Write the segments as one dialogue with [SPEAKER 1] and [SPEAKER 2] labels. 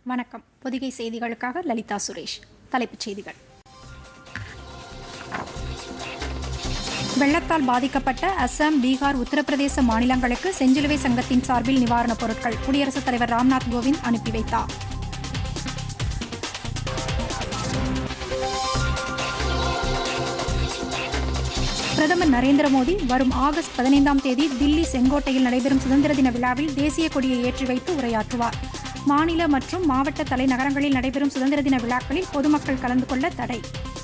[SPEAKER 1] வணக்கம் பொதிகை செய்திகளுக்காக லலிதா சுரேஷ் தலைப்புச் செய்திகள் வெள்ளத்தால் பாதிக்கப்பட்ட அஸ்ஸாம் பீகார் உத்தரப்பிரதேச மாநிலங்களுக்கு செஞ்சிலுவை சங்கத்தின் சார்பில் நிவாரணப் பொருட்கள் குடியரசுத் தலைவர் ராம்நாத் கோவிந்த் அனுப்பி வைத்தார் பிரதமர் நரேந்திர மோடி வரும் ஆகஸ்ட் பதினைந்தாம் தேதி தில்லி செங்கோட்டையில் நடைபெறும் சுதந்திர தின விழாவில் தேசிய கொடியை ஏற்றி வைத்து உரையாற்றுவார் மாநில மற்றும் மாவட்ட தலைநகரங்களில் நடைபெறும் சுதந்திர தின விழாக்களில் பொதுமக்கள் கலந்து கொள்ள தடை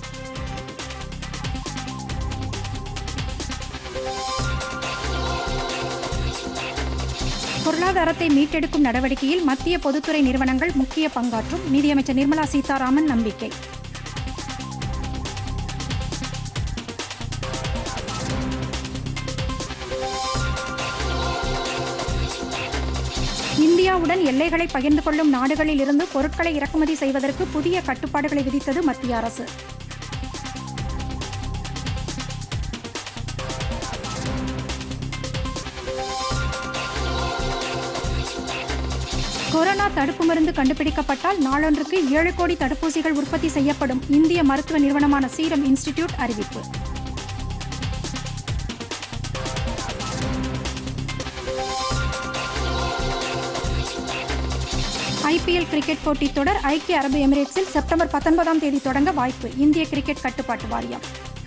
[SPEAKER 1] பொருளாதாரத்தை மீட்டெடுக்கும் நடவடிக்கையில் மத்திய பொதுத்துறை நிறுவனங்கள் முக்கிய பங்காற்றும் நிதியமைச்சர் நிர்மலா சீதாராமன் நம்பிக்கை இந்தியாவுடன் எல்லைகளை பகிர்ந்து கொள்ளும் நாடுகளில் இருந்து பொருட்களை இறக்குமதி செய்வதற்கு புதிய கட்டுப்பாடுகளை விதித்தது மத்திய அரசு கொரோனா தடுப்பு மருந்து கண்டுபிடிக்கப்பட்டால் நாளொன்றுக்கு ஏழு கோடி தடுப்பூசிகள் உற்பத்தி செய்யப்படும் இந்திய மருத்துவ நிறுவனமான சீரம் இன்ஸ்டிடியூட் அறிவிப்பு ஐபிஎல் கிரிக்கெட் போட்டித் தொடர் ஐக்கிய அரபு எமிரேட்ஸில் செப்டம்பர் பத்தொன்பதாம் தேதி தொடங்க வாய்ப்பு இந்திய கிரிக்கெட் கட்டுப்பாட்டு வாரியம்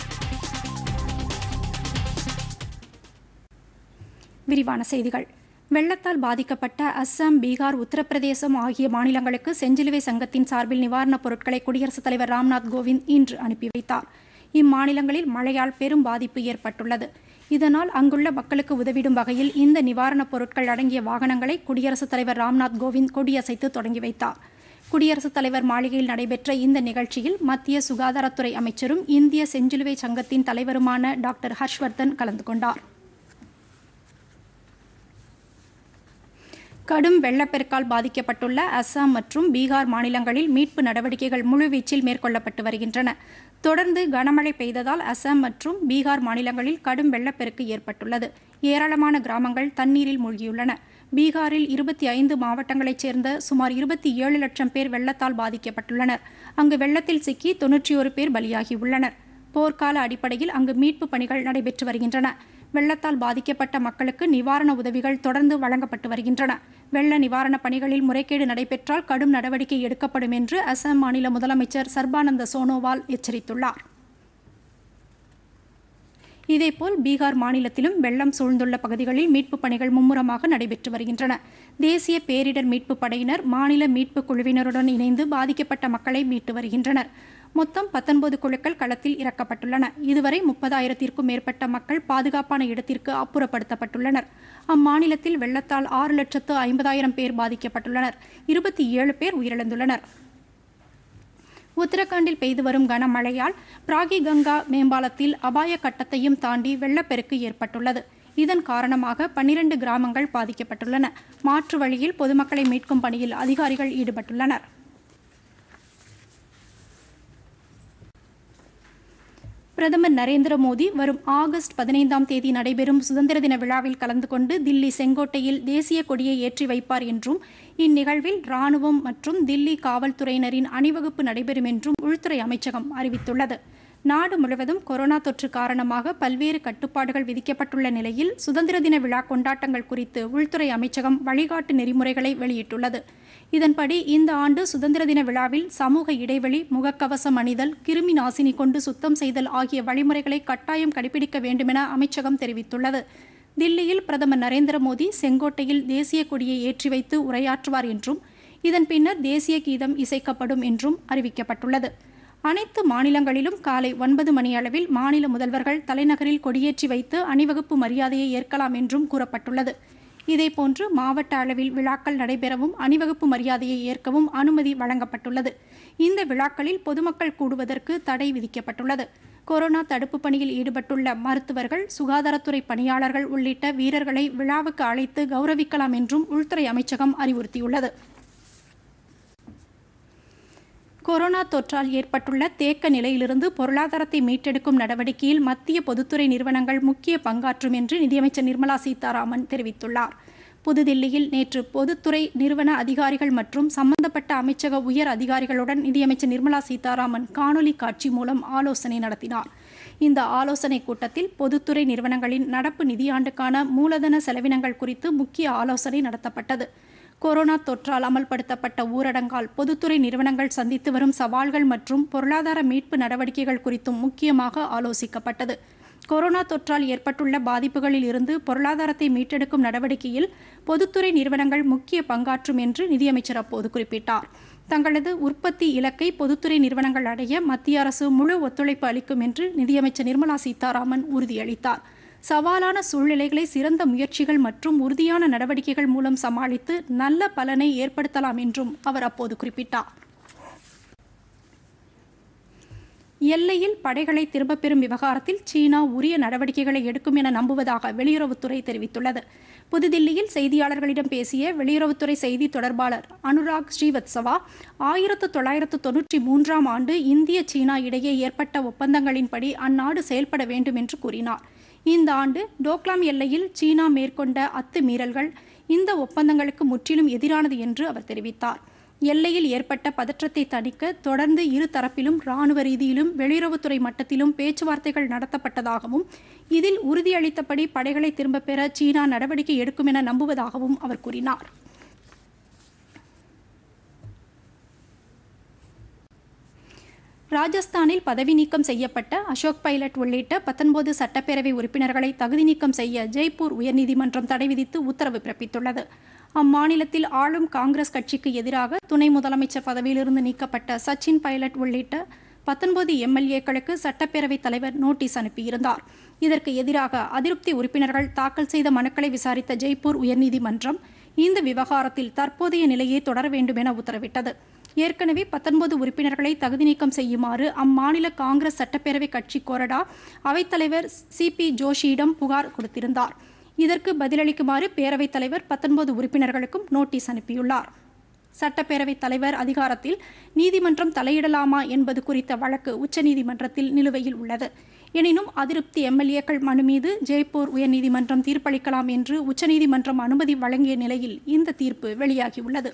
[SPEAKER 1] விரிவான செய்திகள் வெள்ளத்தால் பாதிக்கப்பட்ட அஸ்ஸாம் பீகார் உத்தரப்பிரதேசம் ஆகிய மாநிலங்களுக்கு செஞ்சிலுவை சங்கத்தின் சார்பில் நிவாரணப் பொருட்களை குடியரசுத் தலைவர் ராம்நாத் கோவிந்த் இன்று அனுப்பி வைத்தார் இம்மாநிலங்களில் மழையால் பெரும் பாதிப்பு ஏற்பட்டுள்ளது இதனால் அங்குள்ள மக்களுக்கு உதவிடும் வகையில் இந்த நிவாரணப் பொருட்கள் அடங்கிய வாகனங்களை குடியரசுத் தலைவர் ராம்நாத் கோவிந்த் கொடியசைத்து தொடங்கி வைத்தார் குடியரசுத் தலைவர் மாளிகையில் நடைபெற்ற இந்த நிகழ்ச்சியில் மத்திய சுகாதாரத்துறை அமைச்சரும் இந்திய செஞ்சிலுவை சங்கத்தின் தலைவருமான டாக்டர் ஹர்ஷ்வர்தன் கலந்து கொண்டார் கடும் வெள்ளப்பெருக்கால் பாதிக்கப்பட்டுள்ள அஸ்ஸாம் மற்றும் பீகார் மாநிலங்களில் மீட்பு நடவடிக்கைகள் முழுவீச்சில் மேற்கொள்ளப்பட்டு வருகின்றன தொடர்ந்து கனமழை பெய்ததால் அஸ்ஸாம் மற்றும் பீகார் மாநிலங்களில் கடும் வெள்ளப்பெருக்கு ஏற்பட்டுள்ளது ஏராளமான கிராமங்கள் தண்ணீரில் மூழ்கியுள்ளன பீகாரில் இருபத்தி ஐந்து மாவட்டங்களைச் சேர்ந்த சுமார் இருபத்தி ஏழு லட்சம் பேர் வெள்ளத்தால் பாதிக்கப்பட்டுள்ளனர் அங்கு வெள்ளத்தில் சிக்கி தொன்னூற்றி ஒரு பேர் பலியாகியுள்ளனர் போர்க்கால அடிப்படையில் அங்கு மீட்பு பணிகள் நடைபெற்று வருகின்றன வெள்ளத்தால் பாதிக்கப்பட்ட மக்களுக்கு நிவாரண உதவிகள் தொடர்ந்து வழங்கப்பட்டு வருகின்றன வெள்ள நிவாரணப் பணிகளில் முறைகேடு நடைபெற்றால் கடும் நடவடிக்கை எடுக்கப்படும் என்று அசாம் மாநில முதலமைச்சர் சர்பானந்த சோனோவால் எச்சரித்துள்ளார் இதேபோல் பீகார் மாநிலத்திலும் வெள்ளம் சூழ்ந்துள்ள பகுதிகளில் மீட்புப் பணிகள் மும்முரமாக நடைபெற்று வருகின்றன தேசிய பேரிடர் மீட்புப் படையினர் மாநில மீட்புக் குழுவினருடன் இணைந்து பாதிக்கப்பட்ட மக்களை மீட்டு வருகின்றனர் மொத்தம் பத்தொன்பது குழுக்கள் களத்தில் இறக்கப்பட்டுள்ளன இதுவரை முப்பதாயிரத்திற்கும் மேற்பட்ட மக்கள் பாதுகாப்பான இடத்திற்கு அப்புறப்படுத்தப்பட்டுள்ளனர் அம்மாநிலத்தில் வெள்ளத்தால் ஆறு லட்சத்து ஐம்பதாயிரம் பேர் பாதிக்கப்பட்டுள்ளனர் இருபத்தி ஏழு பேர் உயிரிழந்துள்ளனர் உத்தரகாண்டில் பெய்து வரும் கனமழையால் பிராகி கங்கா மேம்பாலத்தில் அபாய கட்டத்தையும் தாண்டி வெள்ளப்பெருக்கு ஏற்பட்டுள்ளது இதன் காரணமாக பன்னிரண்டு கிராமங்கள் பாதிக்கப்பட்டுள்ளன மாற்று வழியில் பொதுமக்களை மீட்கும் பணியில் அதிகாரிகள் ஈடுபட்டுள்ளனர் பிரதமர் நரேந்திர மோடி வரும் ஆகஸ்ட் பதினைந்தாம் தேதி நடைபெறும் சுதந்திர தின விழாவில் கலந்து கொண்டு தில்லி செங்கோட்டையில் தேசிய கொடியை ஏற்றி வைப்பார் என்றும் இந்நிகழ்வில் ராணுவம் மற்றும் தில்லி காவல்துறையினரின் அணிவகுப்பு நடைபெறும் என்றும் உள்துறை அமைச்சகம் அறிவித்துள்ளது நாடு முழுவதும் கொரோனா தொற்று காரணமாக பல்வேறு கட்டுப்பாடுகள் விதிக்கப்பட்டுள்ள நிலையில் சுதந்திர தின விழா கொண்டாட்டங்கள் குறித்து உள்துறை அமைச்சகம் வழிகாட்டு நெறிமுறைகளை வெளியிட்டுள்ளது இதன்படி இந்த ஆண்டு சுதந்திர தின விழாவில் சமூக இடைவெளி முகக்கவசம் அணிதல் கிருமி நாசினி கொண்டு சுத்தம் செய்தல் ஆகிய வழிமுறைகளை கட்டாயம் கடைபிடிக்க வேண்டுமென அமைச்சகம் தெரிவித்துள்ளது தில்லியில் பிரதமர் நரேந்திர மோடி செங்கோட்டையில் தேசிய கொடியை ஏற்றி வைத்து உரையாற்றுவார் என்றும் இதன் பின்னர் தேசிய கீதம் இசைக்கப்படும் என்றும் அறிவிக்கப்பட்டுள்ளது அனைத்து மாநிலங்களிலும் காலை ஒன்பது மணி அளவில் மாநில முதல்வர்கள் தலைநகரில் கொடியேற்றி வைத்து அணிவகுப்பு மரியாதையை ஏற்கலாம் என்றும் கூறப்பட்டுள்ளது இதேபோன்று மாவட்ட அளவில் விழாக்கள் நடைபெறவும் அணிவகுப்பு மரியாதையை ஏற்கவும் அனுமதி வழங்கப்பட்டுள்ளது இந்த விழாக்களில் பொதுமக்கள் கூடுவதற்கு தடை விதிக்கப்பட்டுள்ளது கொரோனா தடுப்பு பணியில் ஈடுபட்டுள்ள மருத்துவர்கள் சுகாதாரத்துறை பணியாளர்கள் உள்ளிட்ட வீரர்களை விழாவுக்கு அழைத்து கௌரவிக்கலாம் என்றும் உள்துறை அமைச்சகம் அறிவுறுத்தியுள்ளது கொரோனா தொற்றால் ஏற்பட்டுள்ள தேக்க நிலையிலிருந்து பொருளாதாரத்தை மீட்டெடுக்கும் நடவடிக்கையில் மத்திய பொதுத்துறை நிறுவனங்கள் முக்கிய பங்காற்றும் என்று நிதியமைச்சர் நிர்மலா சீதாராமன் தெரிவித்துள்ளார் புதுதில்லியில் நேற்று பொதுத்துறை நிறுவன அதிகாரிகள் மற்றும் சம்பந்தப்பட்ட அமைச்சக உயர் அதிகாரிகளுடன் நிதியமைச்சர் நிர்மலா சீதாராமன் காணொலி காட்சி மூலம் ஆலோசனை நடத்தினார் இந்த ஆலோசனைக் கூட்டத்தில் பொதுத்துறை நிறுவனங்களின் நடப்பு நிதியாண்டுக்கான மூலதன செலவினங்கள் குறித்து முக்கிய ஆலோசனை நடத்தப்பட்டது கொரோனா தொற்றால் அமல்படுத்தப்பட்ட ஊரடங்கால் பொதுத்துறை நிறுவனங்கள் சந்தித்து வரும் சவால்கள் மற்றும் பொருளாதார மீட்பு நடவடிக்கைகள் குறித்தும் முக்கியமாக ஆலோசிக்கப்பட்டது கொரோனா தொற்றால் ஏற்பட்டுள்ள பாதிப்புகளில் இருந்து பொருளாதாரத்தை மீட்டெடுக்கும் நடவடிக்கையில் பொதுத்துறை நிறுவனங்கள் முக்கிய பங்காற்றும் என்று நிதியமைச்சர் அப்போது குறிப்பிட்டார் தங்களது உற்பத்தி இலக்கை பொதுத்துறை நிறுவனங்கள் அடைய மத்திய அரசு முழு ஒத்துழைப்பு அளிக்கும் என்று நிதியமைச்சர் நிர்மலா சீதாராமன் உறுதியளித்தார் சவாலான சூழ்நிலைகளை சிறந்த முயற்சிகள் மற்றும் உறுதியான நடவடிக்கைகள் மூலம் சமாளித்து நல்ல பலனை ஏற்படுத்தலாம் என்றும் அவர் அப்போது குறிப்பிட்டார் எல்லையில் படைகளை திரும்பப் பெறும் விவகாரத்தில் சீனா உரிய நடவடிக்கைகளை எடுக்கும் என நம்புவதாக வெளியுறவுத்துறை தெரிவித்துள்ளது புதுதில்லியில் செய்தியாளர்களிடம் பேசிய வெளியுறவுத்துறை செய்தி தொடர்பாளர் அனுராக் ஸ்ரீவத்சவா ஆயிரத்து தொள்ளாயிரத்து தொன்னூற்றி மூன்றாம் ஆண்டு இந்திய சீனா இடையே ஏற்பட்ட ஒப்பந்தங்களின்படி அந்நாடு செயல்பட வேண்டும் என்று கூறினார் இந்த ஆண்டு டோக்லாம் எல்லையில் சீனா மேற்கொண்ட அத்துமீறல்கள் இந்த ஒப்பந்தங்களுக்கு முற்றிலும் எதிரானது என்று அவர் தெரிவித்தார் எல்லையில் ஏற்பட்ட பதற்றத்தை தணிக்க தொடர்ந்து இரு தரப்பிலும் இராணுவ ரீதியிலும் வெளியுறவுத்துறை மட்டத்திலும் பேச்சுவார்த்தைகள் நடத்தப்பட்டதாகவும் இதில் உறுதியளித்தபடி படைகளை திரும்பப் பெற சீனா நடவடிக்கை எடுக்கும் என நம்புவதாகவும் அவர் கூறினார் ராஜஸ்தானில் பதவி நீக்கம் செய்யப்பட்ட அசோக் பைலட் உள்ளிட்ட பத்தொன்பது சட்டப்பேரவை உறுப்பினர்களை தகுதி நீக்கம் செய்ய ஜெய்ப்பூர் உயர்நீதிமன்றம் தடை விதித்து உத்தரவு பிறப்பித்துள்ளது அம்மாநிலத்தில் ஆளும் காங்கிரஸ் கட்சிக்கு எதிராக துணை முதலமைச்சர் பதவியிலிருந்து நீக்கப்பட்ட சச்சின் பைலட் உள்ளிட்ட பத்தொன்பது எம்எல்ஏக்களுக்கு சட்டப்பேரவைத் தலைவர் நோட்டீஸ் அனுப்பியிருந்தார் இதற்கு எதிராக அதிருப்தி உறுப்பினர்கள் தாக்கல் செய்த மனுக்களை விசாரித்த ஜெய்ப்பூர் உயர்நீதிமன்றம் இந்த விவகாரத்தில் தற்போதைய நிலையை தொடர வேண்டும் என உத்தரவிட்டது ஏற்கனவே பத்தொன்பது உறுப்பினர்களை தகுதி நீக்கம் செய்யுமாறு அம்மாநில காங்கிரஸ் சட்டப்பேரவை கட்சி கொறடா அவைத்தலைவர் சி பி ஜோஷியிடம் புகார் கொடுத்திருந்தார் இதற்கு பதிலளிக்குமாறு பேரவைத் தலைவர் பத்தொன்பது உறுப்பினர்களுக்கும் நோட்டீஸ் அனுப்பியுள்ளார் சட்டப்பேரவைத் தலைவர் அதிகாரத்தில் நீதிமன்றம் தலையிடலாமா என்பது குறித்த வழக்கு உச்சநீதிமன்றத்தில் நிலுவையில் உள்ளது எனினும் அதிருப்தி எம்எல்ஏக்கள் மனு மீது ஜெய்ப்பூர் உயர்நீதிமன்றம் தீர்ப்பளிக்கலாம் என்று உச்சநீதிமன்றம் அனுமதி வழங்கிய நிலையில் இந்த தீர்ப்பு வெளியாகியுள்ளது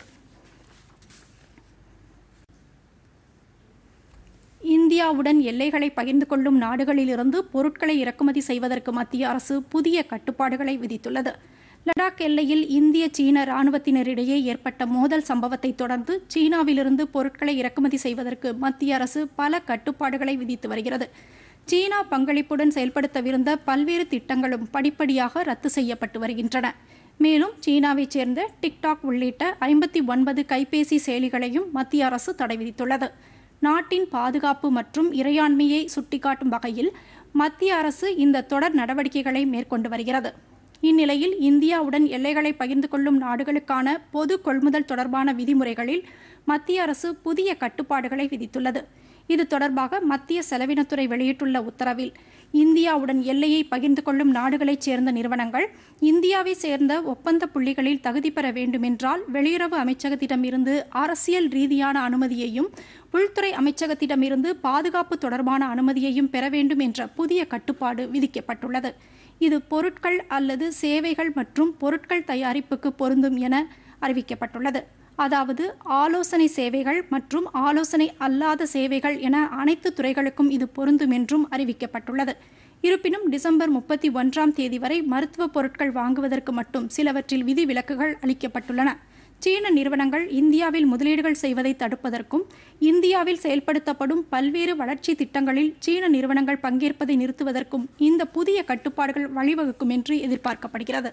[SPEAKER 1] இந்தியாவுடன் எல்லைகளை பகிர்ந்து கொள்ளும் நாடுகளிலிருந்து பொருட்களை இறக்குமதி செய்வதற்கு மத்திய அரசு புதிய கட்டுப்பாடுகளை விதித்துள்ளது லடாக் எல்லையில் இந்திய சீன இராணுவத்தினரிடையே ஏற்பட்ட மோதல் சம்பவத்தை தொடர்ந்து சீனாவிலிருந்து பொருட்களை இறக்குமதி செய்வதற்கு மத்திய அரசு பல கட்டுப்பாடுகளை விதித்து வருகிறது சீனா பங்களிப்புடன் செயல்படுத்தவிருந்த பல்வேறு திட்டங்களும் படிப்படியாக ரத்து செய்யப்பட்டு வருகின்றன மேலும் சீனாவைச் சேர்ந்த டிக்டாக் உள்ளிட்ட ஐம்பத்தி ஒன்பது கைபேசி செயலிகளையும் மத்திய அரசு தடை விதித்துள்ளது நாட்டின் பாதுகாப்பு மற்றும் இறையாண்மையை சுட்டிக்காட்டும் வகையில் மத்திய அரசு இந்த தொடர் நடவடிக்கைகளை மேற்கொண்டு வருகிறது இந்நிலையில் இந்தியாவுடன் எல்லைகளை பகிர்ந்து கொள்ளும் நாடுகளுக்கான பொது கொள்முதல் தொடர்பான விதிமுறைகளில் மத்திய அரசு புதிய கட்டுப்பாடுகளை விதித்துள்ளது இது தொடர்பாக மத்திய செலவினத்துறை வெளியிட்டுள்ள உத்தரவில் இந்தியாவுடன் எல்லையை பகிர்ந்து கொள்ளும் நாடுகளைச் சேர்ந்த நிறுவனங்கள் இந்தியாவை சேர்ந்த ஒப்பந்த புள்ளிகளில் தகுதி பெற வேண்டுமென்றால் வெளியுறவு அமைச்சகத்திடமிருந்து அரசியல் ரீதியான அனுமதியையும் உள்துறை அமைச்சகத்திடமிருந்து பாதுகாப்பு தொடர்பான அனுமதியையும் பெற வேண்டும் என்ற புதிய கட்டுப்பாடு விதிக்கப்பட்டுள்ளது இது பொருட்கள் அல்லது சேவைகள் மற்றும் பொருட்கள் தயாரிப்புக்கு பொருந்தும் என அறிவிக்கப்பட்டுள்ளது அதாவது ஆலோசனை சேவைகள் மற்றும் ஆலோசனை அல்லாத சேவைகள் என அனைத்து துறைகளுக்கும் இது பொருந்தும் என்றும் அறிவிக்கப்பட்டுள்ளது இருப்பினும் டிசம்பர் முப்பத்தி ஒன்றாம் தேதி வரை மருத்துவ பொருட்கள் வாங்குவதற்கு மட்டும் சிலவற்றில் விதிவிலக்குகள் அளிக்கப்பட்டுள்ளன சீன நிறுவனங்கள் இந்தியாவில் முதலீடுகள் செய்வதை தடுப்பதற்கும் இந்தியாவில் செயல்படுத்தப்படும் பல்வேறு வளர்ச்சி திட்டங்களில் சீன நிறுவனங்கள் பங்கேற்பதை நிறுத்துவதற்கும் இந்த புதிய கட்டுப்பாடுகள் வழிவகுக்கும் என்று எதிர்பார்க்கப்படுகிறது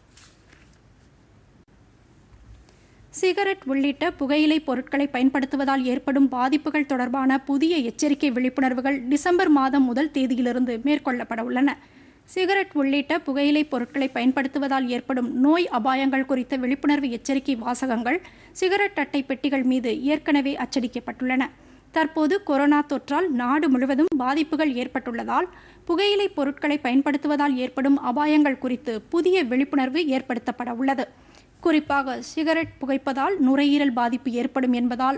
[SPEAKER 1] சிகரெட் உள்ளிட்ட புகையிலை பொருட்களை பயன்படுத்துவதால் ஏற்படும் பாதிப்புகள் தொடர்பான புதிய எச்சரிக்கை விழிப்புணர்வுகள் டிசம்பர் மாதம் முதல் தேதியிலிருந்து மேற்கொள்ளப்பட உள்ளன சிகரெட் உள்ளிட்ட புகையிலை பொருட்களை பயன்படுத்துவதால் ஏற்படும் நோய் அபாயங்கள் குறித்த விழிப்புணர்வு எச்சரிக்கை வாசகங்கள் சிகரெட் அட்டை பெட்டிகள் மீது ஏற்கனவே அச்சடிக்கப்பட்டுள்ளன தற்போது கொரோனா தொற்றால் நாடு முழுவதும் பாதிப்புகள் ஏற்பட்டுள்ளதால் புகையிலை பொருட்களை பயன்படுத்துவதால் ஏற்படும் அபாயங்கள் குறித்து புதிய விழிப்புணர்வு ஏற்படுத்தப்பட உள்ளது குறிப்பாக சிகரெட் புகைப்பதால் நுரையீரல் பாதிப்பு ஏற்படும் என்பதால்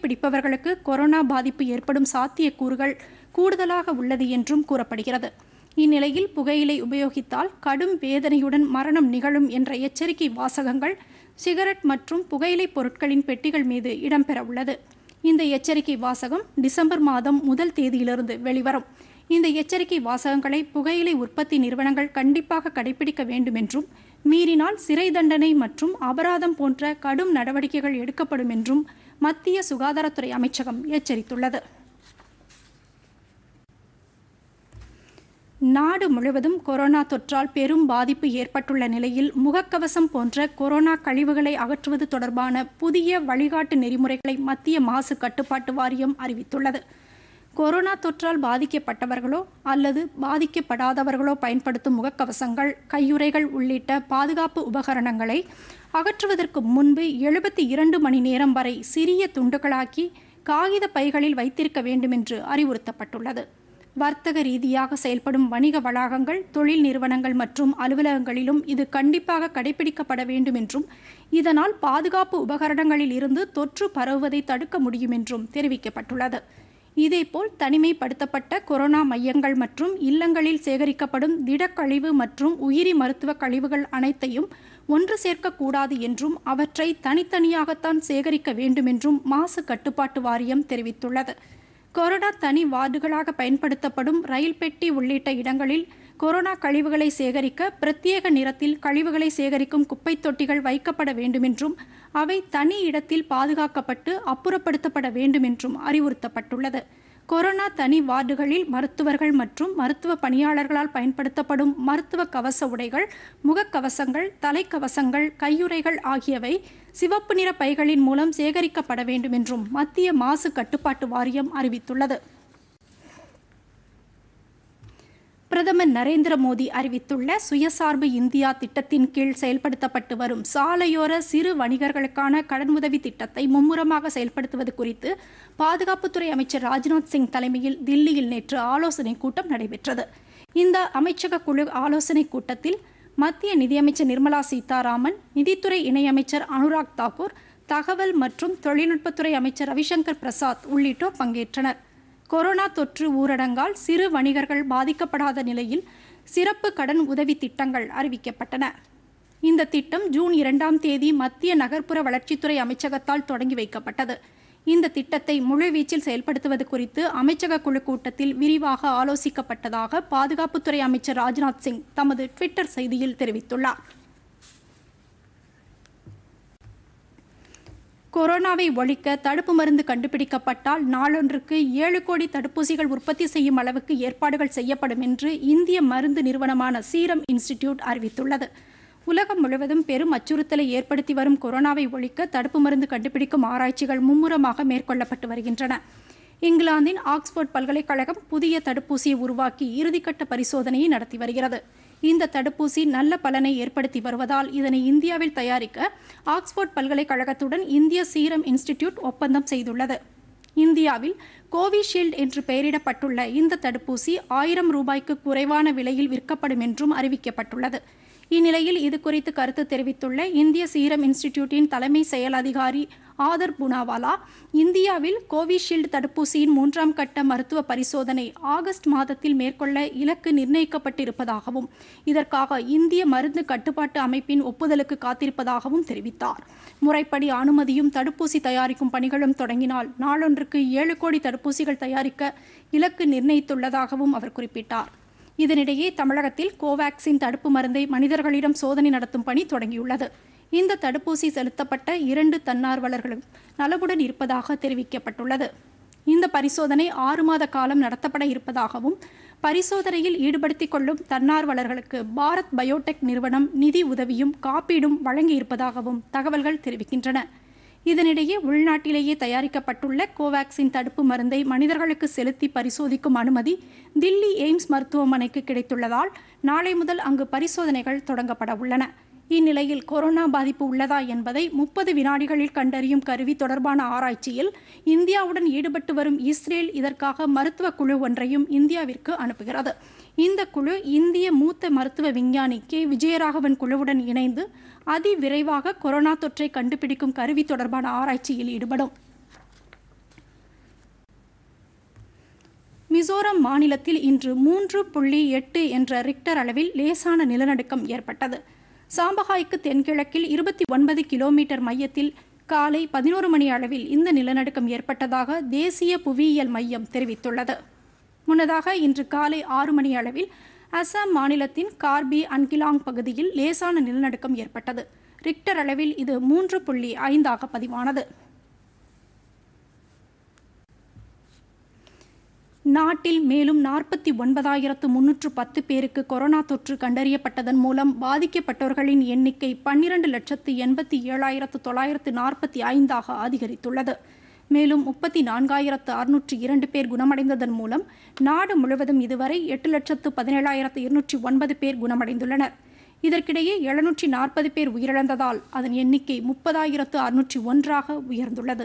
[SPEAKER 1] புகைப்பிடிப்பவர்களுக்கு கொரோனா பாதிப்பு ஏற்படும் சாத்தியக்கூறுகள் கூடுதலாக உள்ளது என்றும் கூறப்படுகிறது இந்நிலையில் புகையிலை உபயோகித்தால் கடும் வேதனையுடன் மரணம் நிகழும் என்ற எச்சரிக்கை வாசகங்கள் சிகரெட் மற்றும் புகையிலை பொருட்களின் பெட்டிகள் மீது இடம்பெறவுள்ளது இந்த எச்சரிக்கை வாசகம் டிசம்பர் மாதம் முதல் தேதியிலிருந்து வெளிவரும் இந்த எச்சரிக்கை வாசகங்களை புகையிலை உற்பத்தி நிறுவனங்கள் கண்டிப்பாக கடைபிடிக்க வேண்டும் என்றும் மீறினால் சிறை தண்டனை மற்றும் அபராதம் போன்ற கடும் நடவடிக்கைகள் எடுக்கப்படும் என்றும் மத்திய சுகாதாரத்துறை அமைச்சகம் எச்சரித்துள்ளது நாடு முழுவதும் கொரோனா தொற்றால் பெரும் பாதிப்பு ஏற்பட்டுள்ள நிலையில் முகக்கவசம் போன்ற கொரோனா கழிவுகளை அகற்றுவது தொடர்பான புதிய வழிகாட்டு நெறிமுறைகளை மத்திய மாசு கட்டுப்பாட்டு வாரியம் அறிவித்துள்ளது கொரோனா தொற்றால் பாதிக்கப்பட்டவர்களோ அல்லது பாதிக்கப்படாதவர்களோ பயன்படுத்தும் முகக்கவசங்கள் கையுறைகள் உள்ளிட்ட பாதுகாப்பு உபகரணங்களை அகற்றுவதற்கு முன்பு எழுபத்தி இரண்டு மணி நேரம் வரை சிறிய துண்டுகளாக்கி காகித பைகளில் வைத்திருக்க வேண்டும் என்று அறிவுறுத்தப்பட்டுள்ளது வர்த்தக ரீதியாக செயல்படும் வணிக வளாகங்கள் தொழில் நிறுவனங்கள் மற்றும் அலுவலகங்களிலும் இது கண்டிப்பாக கடைபிடிக்கப்பட வேண்டும் என்றும் இதனால் பாதுகாப்பு உபகரணங்களில் இருந்து தொற்று பரவுவதை தடுக்க முடியும் என்றும் தெரிவிக்கப்பட்டுள்ளது இதேபோல் தனிமைப்படுத்தப்பட்ட கொரோனா மையங்கள் மற்றும் இல்லங்களில் சேகரிக்கப்படும் திடக்கழிவு மற்றும் உயிரி மருத்துவ கழிவுகள் அனைத்தையும் ஒன்று சேர்க்கக்கூடாது என்றும் அவற்றை தனித்தனியாகத்தான் சேகரிக்க வேண்டும் என்றும் மாசு கட்டுப்பாட்டு வாரியம் தெரிவித்துள்ளது கொரோனா தனி வார்டுகளாக பயன்படுத்தப்படும் ரயில் பெட்டி உள்ளிட்ட இடங்களில் கொரோனா கழிவுகளை சேகரிக்க பிரத்யேக நிறத்தில் கழிவுகளை சேகரிக்கும் குப்பை தொட்டிகள் வைக்கப்பட வேண்டுமென்றும் அவை தனி இடத்தில் பாதுகாக்கப்பட்டு அப்புறப்படுத்தப்பட வேண்டுமென்றும் அறிவுறுத்தப்பட்டுள்ளது கொரோனா தனி வார்டுகளில் மருத்துவர்கள் மற்றும் மருத்துவ பணியாளர்களால் பயன்படுத்தப்படும் மருத்துவ கவச உடைகள் முகக்கவசங்கள் தலைக்கவசங்கள் கையுறைகள் ஆகியவை சிவப்பு நிற பைகளின் மூலம் சேகரிக்கப்பட வேண்டும் என்றும் மத்திய மாசு கட்டுப்பாட்டு வாரியம் அறிவித்துள்ளது பிரதமர் நரேந்திர மோடி அறிவித்துள்ள சுயசார்பு இந்தியா திட்டத்தின் கீழ் செயல்படுத்தப்பட்டு வரும் சாலையோர சிறு வணிகர்களுக்கான கடன் உதவி திட்டத்தை மும்முரமாக செயல்படுத்துவது குறித்து பாதுகாப்புத்துறை அமைச்சர் ராஜ்நாத் சிங் தலைமையில் தில்லியில் நேற்று ஆலோசனைக் கூட்டம் நடைபெற்றது இந்த அமைச்சக குழு ஆலோசனைக் கூட்டத்தில் மத்திய நிதியமைச்சர் நிர்மலா சீதாராமன் நிதித்துறை இணையமைச்சர் அனுராக் தாக்கூர் தகவல் மற்றும் தொழில்நுட்பத்துறை அமைச்சர் ரவிசங்கர் பிரசாத் உள்ளிட்டோர் பங்கேற்றனர் கொரோனா தொற்று ஊரடங்கால் சிறு வணிகர்கள் பாதிக்கப்படாத நிலையில் சிறப்பு கடன் உதவி திட்டங்கள் அறிவிக்கப்பட்டன இந்த திட்டம் ஜூன் இரண்டாம் தேதி மத்திய நகர்ப்புற வளர்ச்சித்துறை அமைச்சகத்தால் தொடங்கி வைக்கப்பட்டது இந்த திட்டத்தை முழுவீச்சில் செயல்படுத்துவது குறித்து அமைச்சக குழு கூட்டத்தில் விரிவாக ஆலோசிக்கப்பட்டதாக பாதுகாப்புத்துறை அமைச்சர் ராஜ்நாத் சிங் தமது ட்விட்டர் செய்தியில் தெரிவித்துள்ளார் கொரோனாவை ஒழிக்க தடுப்பு மருந்து கண்டுபிடிக்கப்பட்டால் நாளொன்றுக்கு ஏழு கோடி தடுப்பூசிகள் உற்பத்தி செய்யும் அளவுக்கு ஏற்பாடுகள் செய்யப்படும் என்று இந்திய மருந்து நிறுவனமான சீரம் இன்ஸ்டிடியூட் அறிவித்துள்ளது உலகம் முழுவதும் பெரும் அச்சுறுத்தலை ஏற்படுத்தி வரும் கொரோனாவை ஒழிக்க தடுப்பு மருந்து கண்டுபிடிக்கும் ஆராய்ச்சிகள் மும்முரமாக மேற்கொள்ளப்பட்டு வருகின்றன இங்கிலாந்தின் ஆக்ஸ்போர்ட் பல்கலைக்கழகம் புதிய தடுப்பூசியை உருவாக்கி இறுதிக்கட்ட பரிசோதனையை நடத்தி வருகிறது இந்த தடுப்பூசி நல்ல பலனை ஏற்படுத்தி வருவதால் இதனை இந்தியாவில் தயாரிக்க ஆக்ஸ்போர்ட் பல்கலைக்கழகத்துடன் இந்திய சீரம் இன்ஸ்டிடியூட் ஒப்பந்தம் செய்துள்ளது இந்தியாவில் கோவிஷீல்டு என்று பெயரிடப்பட்டுள்ள இந்த தடுப்பூசி ஆயிரம் ரூபாய்க்கு குறைவான விலையில் விற்கப்படும் என்றும் அறிவிக்கப்பட்டுள்ளது இந்நிலையில் இது குறித்து கருத்து தெரிவித்துள்ள இந்திய சீரம் இன்ஸ்டிடியூட்டின் தலைமை செயல் அதிகாரி ஆதர் புனாவாலா இந்தியாவில் கோவிஷீல்டு தடுப்பூசியின் மூன்றாம் கட்ட மருத்துவ பரிசோதனை ஆகஸ்ட் மாதத்தில் மேற்கொள்ள இலக்கு நிர்ணயிக்கப்பட்டிருப்பதாகவும் இதற்காக இந்திய மருந்து கட்டுப்பாட்டு அமைப்பின் ஒப்புதலுக்கு காத்திருப்பதாகவும் தெரிவித்தார் முறைப்படி அனுமதியும் தடுப்பூசி தயாரிக்கும் பணிகளும் தொடங்கினால் நாளொன்றுக்கு ஏழு கோடி தடுப்பூசிகள் தயாரிக்க இலக்கு நிர்ணயித்துள்ளதாகவும் அவர் குறிப்பிட்டார் இதனிடையே தமிழகத்தில் கோவாக்சின் தடுப்பு மருந்தை மனிதர்களிடம் சோதனை நடத்தும் பணி தொடங்கியுள்ளது இந்த தடுப்பூசி செலுத்தப்பட்ட இரண்டு தன்னார்வலர்களும் நலவுடன் இருப்பதாக தெரிவிக்கப்பட்டுள்ளது இந்த பரிசோதனை ஆறு மாத காலம் நடத்தப்பட இருப்பதாகவும் பரிசோதனையில் ஈடுபடுத்திக் கொள்ளும் தன்னார்வலர்களுக்கு பாரத் பயோடெக் நிறுவனம் நிதி உதவியும் காப்பீடும் வழங்கியிருப்பதாகவும் தகவல்கள் தெரிவிக்கின்றன இதனிடையே உள்நாட்டிலேயே தயாரிக்கப்பட்டுள்ள கோவாக்சின் தடுப்பு மருந்தை மனிதர்களுக்கு செலுத்தி பரிசோதிக்கும் அனுமதி தில்லி எய்ம்ஸ் மருத்துவமனைக்கு கிடைத்துள்ளதால் நாளை முதல் அங்கு பரிசோதனைகள் தொடங்கப்பட உள்ளன இந்நிலையில் கொரோனா பாதிப்பு உள்ளதா என்பதை முப்பது வினாடிகளில் கண்டறியும் கருவி தொடர்பான ஆராய்ச்சியில் இந்தியாவுடன் ஈடுபட்டு வரும் இஸ்ரேல் இதற்காக மருத்துவ குழு ஒன்றையும் இந்தியாவிற்கு அனுப்புகிறது இந்த குழு இந்திய மூத்த மருத்துவ விஞ்ஞானி கே விஜயராகவன் குழுவுடன் இணைந்து அதிவிரைவாக கொரோனா தொற்றை கண்டுபிடிக்கும் கருவி தொடர்பான ஆராய்ச்சியில் ஈடுபடும் மிசோரம் மாநிலத்தில் இன்று மூன்று புள்ளி எட்டு என்ற ரிக்டர் அளவில் லேசான நிலநடுக்கம் ஏற்பட்டது சாம்பஹாய்க்கு தென்கிழக்கில் இருபத்தி ஒன்பது கிலோமீட்டர் மையத்தில் காலை பதினோரு மணி அளவில் இந்த நிலநடுக்கம் ஏற்பட்டதாக தேசிய புவியியல் மையம் தெரிவித்துள்ளது முன்னதாக இன்று காலை ஆறு மணி அளவில் அசாம் மாநிலத்தின் கார்பி அன்கிலாங் பகுதியில் லேசான நிலநடுக்கம் ஏற்பட்டது ரிக்டர் அளவில் இது மூன்று புள்ளி ஐந்தாக பதிவானது நாட்டில் மேலும் நாற்பத்தி ஒன்பதாயிரத்து முன்னூற்று பத்து பேருக்கு கொரோனா தொற்று கண்டறியப்பட்டதன் மூலம் பாதிக்கப்பட்டவர்களின் எண்ணிக்கை பன்னிரண்டு லட்சத்து எண்பத்தி ஏழாயிரத்து தொள்ளாயிரத்து நாற்பத்தி ஐந்தாக அதிகரித்துள்ளது மேலும் முப்பத்தி நான்காயிரத்து அறுநூற்றி இரண்டு பேர் குணமடைந்ததன் மூலம் நாடு முழுவதும் இதுவரை எட்டு லட்சத்து பதினேழாயிரத்து இருநூற்றி ஒன்பது பேர் குணமடைந்துள்ளனர் இதற்கிடையே எழுநூற்றி நாற்பது பேர் உயிரிழந்ததால் அதன் எண்ணிக்கை முப்பதாயிரத்து அறுநூற்றி ஒன்றாக உயர்ந்துள்ளது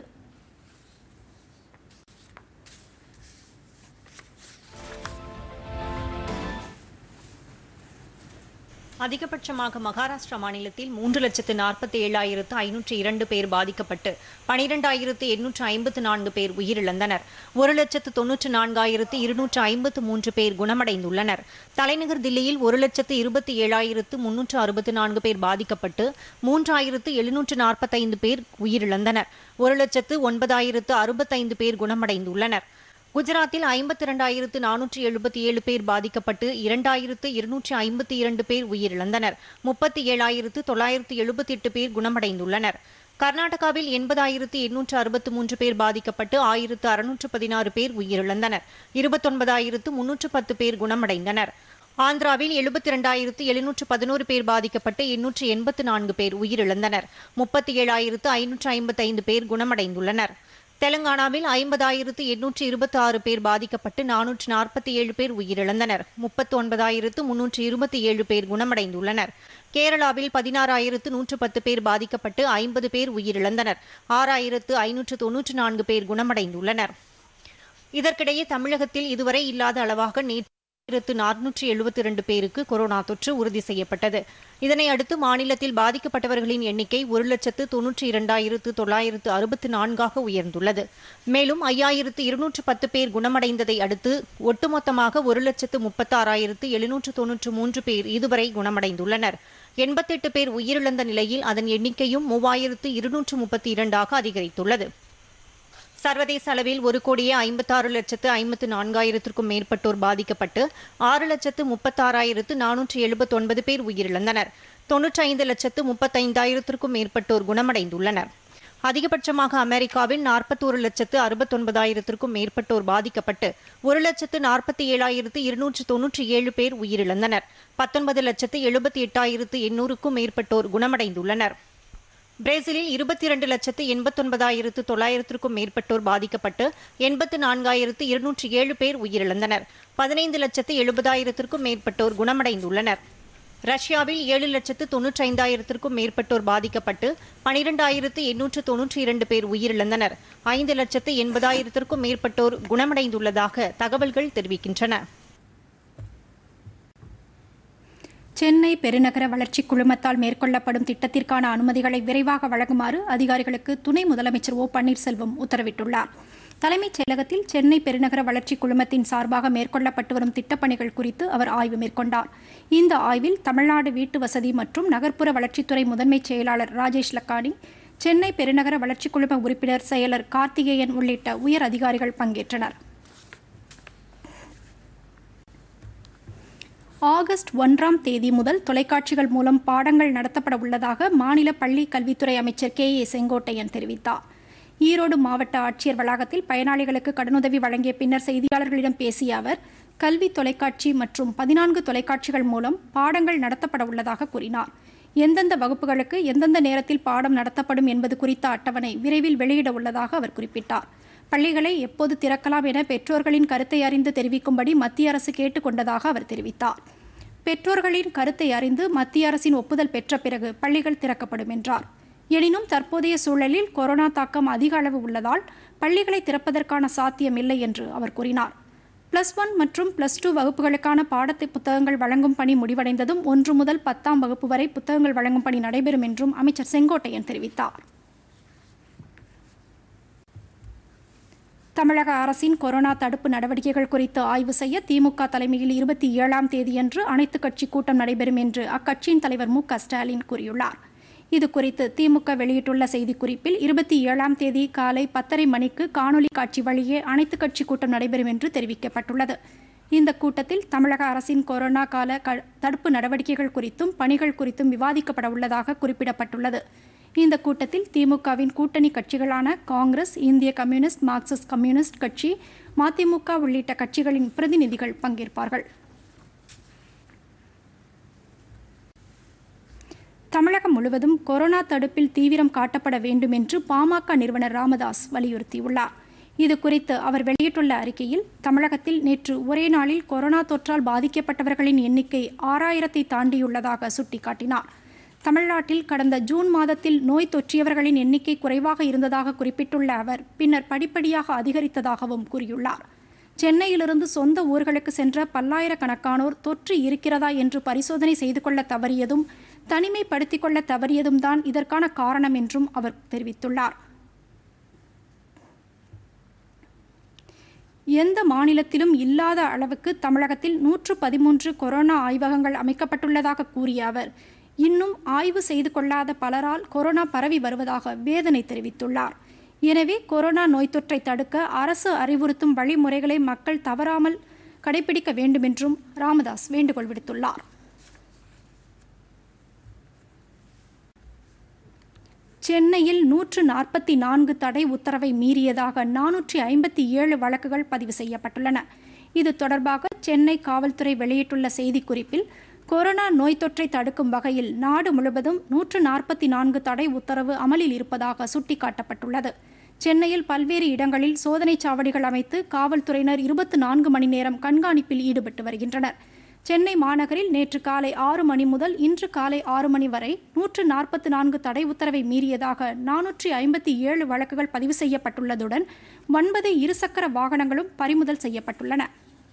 [SPEAKER 2] அதிகபட்சமாக மகாராஷ்டிரா மாநிலத்தில் மூன்று லட்சத்து நாற்பத்தி ஏழாயிரத்து ஐநூற்று இரண்டு பேர் பாதிக்கப்பட்டு பனிரெண்டாயிரத்து எண்ணூற்று ஐம்பத்து நான்கு பேர் உயிரிழந்தனர் ஒரு லட்சத்து தொன்னூற்று நான்காயிரத்து இருநூற்று ஐம்பத்து மூன்று பேர் குணமடைந்துள்ளனர் தலைநகர் தில்லியில் ஒரு லட்சத்து இருபத்தி ஏழாயிரத்து முன்னூற்று அறுபத்து நான்கு பேர் பாதிக்கப்பட்டு மூன்றாயிரத்து எழுநூற்று நாற்பத்தைந்து பேர் உயிரிழந்தனர் ஒரு லட்சத்து ஒன்பதாயிரத்து அறுபத்தைந்து பேர் குணமடைந்துள்ளனர் குஜராத்தில் ஐம்பத்தி இரண்டாயிரத்து நானூற்றி எழுபத்தி ஏழு பேர் பாதிக்கப்பட்டு இரண்டாயிரத்து இருநூற்றி ஐம்பத்தி இரண்டு பேர் உயிரிழந்தனர் முப்பத்தி ஏழாயிரத்து தொள்ளாயிரத்து எழுபத்தி எட்டு பேர் குணமடைந்துள்ளனர் கர்நாடகாவில் எண்பதாயிரத்து எண்ணூற்று அறுபத்து மூன்று பேர் பாதிக்கப்பட்டு ஆயிரத்து அறுநூற்று பதினாறு பேர் உயிரிழந்தனர் இருபத்தொன்பதாயிரத்து முன்னூற்று பத்து பேர் குணமடைந்தனர் ஆந்திராவில் எழுபத்தி இரண்டாயிரத்து எழுநூற்று பதினோரு பேர் பாதிக்கப்பட்டு எண்ணூற்று எண்பத்து நான்கு பேர் உயிரிழந்தனர் முப்பத்தி ஏழாயிரத்து ஐநூற்று ஐம்பத்தைந்து பேர் குணமடைந்துள்ளனர் தெலங்கானாவில் ஐம்பதாயிரத்து எண்ணூற்று இருபத்தி ஆறு பேர் பாதிக்கப்பட்டு நானூற்று நாற்பத்தி ஏழு பேர் உயிரிழந்தனர் முப்பத்தி ஒன்பதாயிரத்து முன்னூற்று இருபத்தி ஏழு பேர் குணமடைந்துள்ளனர் கேரளாவில் பதினாறாயிரத்து நூற்று பத்து பேர் பாதிக்கப்பட்டு ஐம்பது பேர் உயிரிழந்தனர் ஆறாயிரத்து ஐநூற்று தொன்னூற்று நான்கு பேர் குணமடைந்துள்ளனர் இதற்கிடையே தமிழகத்தில் இதுவரை இல்லாத அளவாக நேற்று ஆயிரத்து நானூற்றி எழுபத்தி இரண்டு பேருக்கு கொரோனா தொற்று உறுதி செய்யப்பட்டது இதனை அடுத்து மாநிலத்தில் பாதிக்கப்பட்டவர்களின் எண்ணிக்கை ஒரு லட்சத்து தொன்னூற்றி இரண்டாயிரத்து தொள்ளாயிரத்து அறுபத்தி நான்காக உயர்ந்துள்ளது மேலும் ஐயாயிரத்து இருநூற்று பத்து பேர் குணமடைந்ததை அடுத்து ஒட்டுமொத்தமாக ஒரு லட்சத்து முப்பத்தாறாயிரத்து எழுநூற்று தொன்னூற்று மூன்று பேர் இதுவரை குணமடைந்துள்ளனர் எண்பத்தெட்டு பேர் உயிரிழந்த நிலையில் அதன் எண்ணிக்கையும் மூவாயிரத்து இருநூற்று முப்பத்தி இரண்டாக அதிகரித்துள்ளது சர்வதேச அளவில் ஒரு கோடியே ஐம்பத்தாறு லட்சத்து ஐம்பத்து நான்காயிரத்திற்கும் மேற்பட்டோர் பாதிக்கப்பட்டு ஆறு லட்சத்து முப்பத்தாறாயிரத்து நானூற்று எழுபத்தொன்பது பேர் உயிரிழந்தனர் தொன்னூற்றி ஐந்து லட்சத்து முப்பத்தைந்தாயிரத்திற்கும் மேற்பட்டோர் குணமடைந்துள்ளனர் அதிகபட்சமாக அமெரிக்காவில் நாற்பத்தோரு லட்சத்து அறுபத்தொன்பதாயிரத்திற்கும் மேற்பட்டோர் பாதிக்கப்பட்டு ஒரு லட்சத்து நாற்பத்தி ஏழாயிரத்து இருநூற்று தொன்னூற்றி ஏழு பேர் உயிரிழந்தனர் பத்தொன்பது லட்சத்து எழுபத்தி எட்டாயிரத்து எண்ணூறுக்கும் மேற்பட்டோர் குணமடைந்துள்ளனர் பிரேசிலில் இருபத்தி இரண்டு லட்சத்து எண்பத்தொன்பதாயிரத்து தொள்ளாயிரத்திற்கும் மேற்பட்டோர் பாதிக்கப்பட்டு எண்பத்து நான்காயிரத்து இருநூற்றி ஏழு பேர் உயிரிழந்தனர் பதினைந்து லட்சத்து எழுபதாயிரத்திற்கும் மேற்பட்டோர் குணமடைந்துள்ளனர் ரஷ்யாவில் ஏழு லட்சத்து தொன்னூற்றி ஐந்தாயிரத்திற்கும் மேற்பட்டோர் பாதிக்கப்பட்டு பனிரெண்டாயிரத்து எண்ணூற்று தொன்னூற்றி இரண்டு பேர் உயிரிழந்தனர் ஐந்து லட்சத்து எண்பதாயிரத்திற்கும் மேற்பட்டோர் குணமடைந்துள்ளதாக தகவல்கள் தெரிவிக்கின்றன
[SPEAKER 1] சென்னை பெருநகர வளர்ச்சி குழுமத்தால் மேற்கொள்ளப்படும் திட்டத்திற்கான அனுமதிகளை விரைவாக வழங்குமாறு அதிகாரிகளுக்கு துணை முதலமைச்சர் ஓ பன்னீர்செல்வம் உத்தரவிட்டுள்ளார் தலைமைச் செயலகத்தில் சென்னை பெருநகர வளர்ச்சி குழுமத்தின் சார்பாக மேற்கொள்ளப்பட்டு வரும் திட்டப்பணிகள் குறித்து அவர் ஆய்வு மேற்கொண்டார் இந்த ஆய்வில் தமிழ்நாடு வீட்டு வசதி மற்றும் நகர்ப்புற வளர்ச்சித்துறை முதன்மைச் செயலாளர் ராஜேஷ் லக்கானி சென்னை பெருநகர வளர்ச்சி குழும உறுப்பினர் செயலர் கார்த்திகேயன் உள்ளிட்ட உயர் அதிகாரிகள் பங்கேற்றனர் ஆகஸ்ட் ஒன்றாம் தேதி முதல் தொலைக்காட்சிகள் மூலம் பாடங்கள் நடத்தப்பட உள்ளதாக மாநில பள்ளி கல்வித்துறை அமைச்சர் கே ஏ செங்கோட்டையன் தெரிவித்தார் ஈரோடு மாவட்ட ஆட்சியர் வளாகத்தில் பயனாளிகளுக்கு கடனுதவி வழங்கிய பின்னர் செய்தியாளர்களிடம் பேசிய அவர் கல்வி தொலைக்காட்சி மற்றும் பதினான்கு தொலைக்காட்சிகள் மூலம் பாடங்கள் நடத்தப்பட உள்ளதாக கூறினார் எந்தெந்த வகுப்புகளுக்கு எந்தெந்த நேரத்தில் பாடம் நடத்தப்படும் என்பது குறித்த அட்டவணை விரைவில் வெளியிட உள்ளதாக அவர் குறிப்பிட்டார் பள்ளிகளை எப்போது திறக்கலாம் என பெற்றோர்களின் கருத்தை அறிந்து தெரிவிக்கும்படி மத்திய அரசு கேட்டுக்கொண்டதாக அவர் தெரிவித்தார் பெற்றோர்களின் கருத்தை அறிந்து மத்திய அரசின் ஒப்புதல் பெற்ற பிறகு பள்ளிகள் திறக்கப்படும் என்றார் எனினும் தற்போதைய சூழலில் கொரோனா தாக்கம் அதிக அளவு உள்ளதால் பள்ளிகளை திறப்பதற்கான சாத்தியம் இல்லை என்று அவர் கூறினார் பிளஸ் ஒன் மற்றும் பிளஸ் டூ வகுப்புகளுக்கான பாடத்தை புத்தகங்கள் வழங்கும் பணி முடிவடைந்ததும் ஒன்று முதல் பத்தாம் வகுப்பு வரை புத்தகங்கள் வழங்கும் பணி நடைபெறும் என்றும் அமைச்சர் செங்கோட்டையன் தெரிவித்தார் தமிழக அரசின் கொரோனா தடுப்பு நடவடிக்கைகள் குறித்து ஆய்வு செய்ய திமுக தலைமையில் இருபத்தி ஏழாம் தேதியன்று அனைத்துக் கட்சி கூட்டம் நடைபெறும் என்று அக்கட்சியின் தலைவர் மு க ஸ்டாலின் கூறியுள்ளார் இது குறித்து திமுக வெளியிட்டுள்ள செய்திக்குறிப்பில் இருபத்தி ஏழாம் தேதி காலை பத்தரை மணிக்கு காணொலி காட்சி வழியே அனைத்துக் கட்சி கூட்டம் நடைபெறும் என்று தெரிவிக்கப்பட்டுள்ளது இந்த கூட்டத்தில் தமிழக அரசின் கொரோனா கால க தடுப்பு நடவடிக்கைகள் குறித்தும் பணிகள் குறித்தும் விவாதிக்கப்பட உள்ளதாக குறிப்பிடப்பட்டுள்ளது இந்த கூட்டத்தில் திமுகவின் கூட்டணி கட்சிகளான காங்கிரஸ் இந்திய கம்யூனிஸ்ட் மார்க்சிஸ்ட் கம்யூனிஸ்ட் கட்சி மதிமுக உள்ளிட்ட கட்சிகளின் பிரதிநிதிகள் பங்கேற்பார்கள் தமிழகம் முழுவதும் கொரோனா தடுப்பில் தீவிரம் காட்டப்பட வேண்டும் என்று பாமக நிறுவனர் ராமதாஸ் வலியுறுத்தியுள்ளார் இது குறித்து அவர் வெளியிட்டுள்ள அறிக்கையில் தமிழகத்தில் நேற்று ஒரே நாளில் கொரோனா தொற்றால் பாதிக்கப்பட்டவர்களின் எண்ணிக்கை ஆறாயிரத்தை தாண்டியுள்ளதாக சுட்டிக்காட்டினார் தமிழ்நாட்டில் கடந்த ஜூன் மாதத்தில் நோய் தொற்றியவர்களின் எண்ணிக்கை குறைவாக இருந்ததாக குறிப்பிட்டுள்ள அவர் பின்னர் படிப்படியாக அதிகரித்ததாகவும் கூறியுள்ளார் சென்னையிலிருந்து சொந்த ஊர்களுக்கு சென்ற பல்லாயிரக்கணக்கானோர் தொற்று இருக்கிறதா என்று பரிசோதனை செய்து கொள்ள தவறியதும் தனிமைப்படுத்திக் கொள்ள தவறியதும் தான் இதற்கான காரணம் என்றும் அவர் தெரிவித்துள்ளார் எந்த மாநிலத்திலும் இல்லாத அளவுக்கு தமிழகத்தில் நூற்று பதிமூன்று கொரோனா ஆய்வகங்கள் அமைக்கப்பட்டுள்ளதாக கூறிய அவர் இன்னும் ஆய்வு செய்து கொள்ளாத பலரால் கொரோனா பரவி வருவதாக வேதனை தெரிவித்துள்ளார் எனவே கொரோனா நோய் தொற்றை தடுக்க அரசு அறிவுறுத்தும் வழிமுறைகளை மக்கள் தவறாமல் கடைபிடிக்க வேண்டும் என்றும் ராமதாஸ் வேண்டுகோள் விடுத்துள்ளார் சென்னையில் நூற்று நாற்பத்தி நான்கு தடை உத்தரவை மீறியதாக நானூற்றி ஐம்பத்தி ஏழு வழக்குகள் பதிவு செய்யப்பட்டுள்ளன இது தொடர்பாக சென்னை காவல்துறை வெளியிட்டுள்ள செய்திக்குறிப்பில் கொரோனா நோய் தொற்றை தடுக்கும் வகையில் நாடு முழுவதும் நூற்று நாற்பத்தி நான்கு தடை உத்தரவு அமலில் இருப்பதாக சுட்டிக்காட்டப்பட்டுள்ளது சென்னையில் பல்வேறு இடங்களில் சோதனைச் சாவடிகள் அமைத்து காவல்துறையினர் இருபத்தி நான்கு மணி நேரம் கண்காணிப்பில் ஈடுபட்டு வருகின்றனர் சென்னை மாநகரில் நேற்று காலை ஆறு மணி முதல் இன்று காலை ஆறு மணி வரை நூற்று நாற்பத்தி நான்கு தடை உத்தரவை மீறியதாக நானூற்றி ஐம்பத்தி ஏழு வழக்குகள் பதிவு செய்யப்பட்டுள்ளதுடன் ஒன்பது இருசக்கர வாகனங்களும் பறிமுதல் செய்யப்பட்டுள்ளன